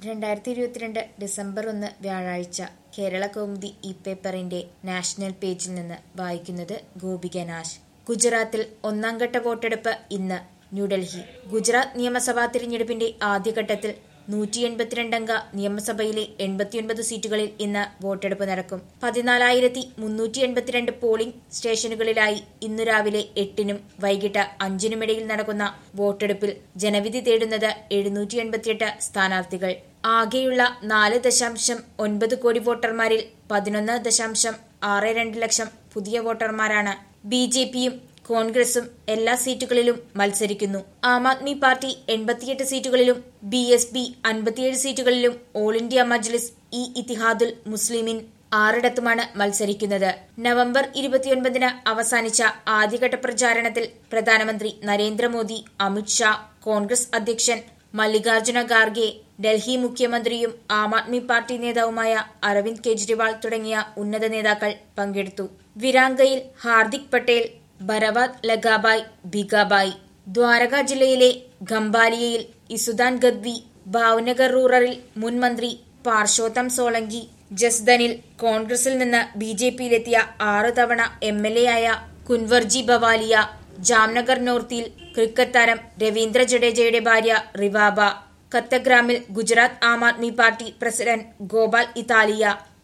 രണ്ടായിരത്തി ഇരുപത്തിരണ്ട് ഡിസംബർ ഒന്ന് വ്യാഴാഴ്ച കേരള കൗമുദി ഇ പേപ്പറിന്റെ നാഷണൽ പേജിൽ നിന്ന് വായിക്കുന്നത് ഗോപിക നാശ് ഗുജറാത്തിൽ ഒന്നാം ഘട്ട വോട്ടെടുപ്പ് ഇന്ന് ന്യൂഡൽഹി ഗുജറാത്ത് നിയമസഭാ തിരഞ്ഞെടുപ്പിന്റെ ആദ്യഘട്ടത്തിൽ നൂറ്റി എൺപത്തിരണ്ടംഗ നിയമസഭയിലെ എൺപത്തിയൊൻപത് സീറ്റുകളിൽ ഇന്ന് വോട്ടെടുപ്പ് നടക്കും പതിനാലായിരത്തി മുന്നൂറ്റി എൺപത്തിരണ്ട് പോളിംഗ് സ്റ്റേഷനുകളിലായി ഇന്നു രാവിലെ എട്ടിനും വൈകിട്ട് അഞ്ചിനുമിടയിൽ നടക്കുന്ന വോട്ടെടുപ്പിൽ ജനവിധി തേടുന്നത് എഴുന്നൂറ്റി എൺപത്തിയെട്ട് സ്ഥാനാർത്ഥികൾ ആകെയുള്ള നാല് ദശാംശം ഒൻപത് കോടി വോട്ടർമാരിൽ പതിനൊന്ന് ദശാംശം ആറ് രണ്ട് ലക്ഷം പുതിയ വോട്ടർമാരാണ് ബി ജെ പിയും കോൺഗ്രസും എല്ലാ സീറ്റുകളിലും മത്സരിക്കുന്നു ആം ആദ്മി പാർട്ടി എൺപത്തിയെട്ട് സീറ്റുകളിലും ബി എസ് പി അൻപത്തിയേഴ് സീറ്റുകളിലും all India Majlis E Ittehadul Muslimeen ആറിടത്തുമാണ് മത്സരിക്കുന്നത് നവംബർ ഇരുപത്തിയൊൻപതിന് അവസാനിച്ച ആദ്യഘട്ട പ്രചാരണത്തിൽ പ്രധാനമന്ത്രി നരേന്ദ്രമോദി അമിത്ഷാ കോൺഗ്രസ് അധ്യക്ഷൻ മല്ലികാർജുന ഖാർഗെ ഡൽഹി മുഖ്യമന്ത്രിയും ആം ആദ്മി പാർട്ടി നേതാവുമായ അരവിന്ദ് കെജ്രിവാൾ തുടങ്ങിയ ഉന്നത നേതാക്കൾ പങ്കെടുത്തു വിരാങ്കയിൽ ഹാർദിക് പട്ടേൽ ബരവാത് ലഗാബായ് ഭിഗാബായ് ദ്വാരക ജില്ലയിലെ ഖംബാലിയയിൽ ഇസുദാൻ ഗദ്വി ഭാവ്നഗർ റൂറലിൽ മുൻ മന്ത്രി പാർഷോത്തം സോളങ്കി ജസ്ദനിൽ കോൺഗ്രസിൽ നിന്ന് ബി ജെ പിയിലെത്തിയ ആറ് തവണ എം എൽ എ ആയ കുൻവർജി ബവാലിയ ജാംനഗർ നോർത്തിൽ ക്രിക്കറ്റ് താരം രവീന്ദ്ര ജഡേജയുടെ ഭാര്യ റിവാബ കത്തഗ്രാമിൽ ഗുജറാത്ത് ആം ആദ്മി പാർട്ടി പ്രസിഡന്റ് ഗോപാൽ ഇതാലിയ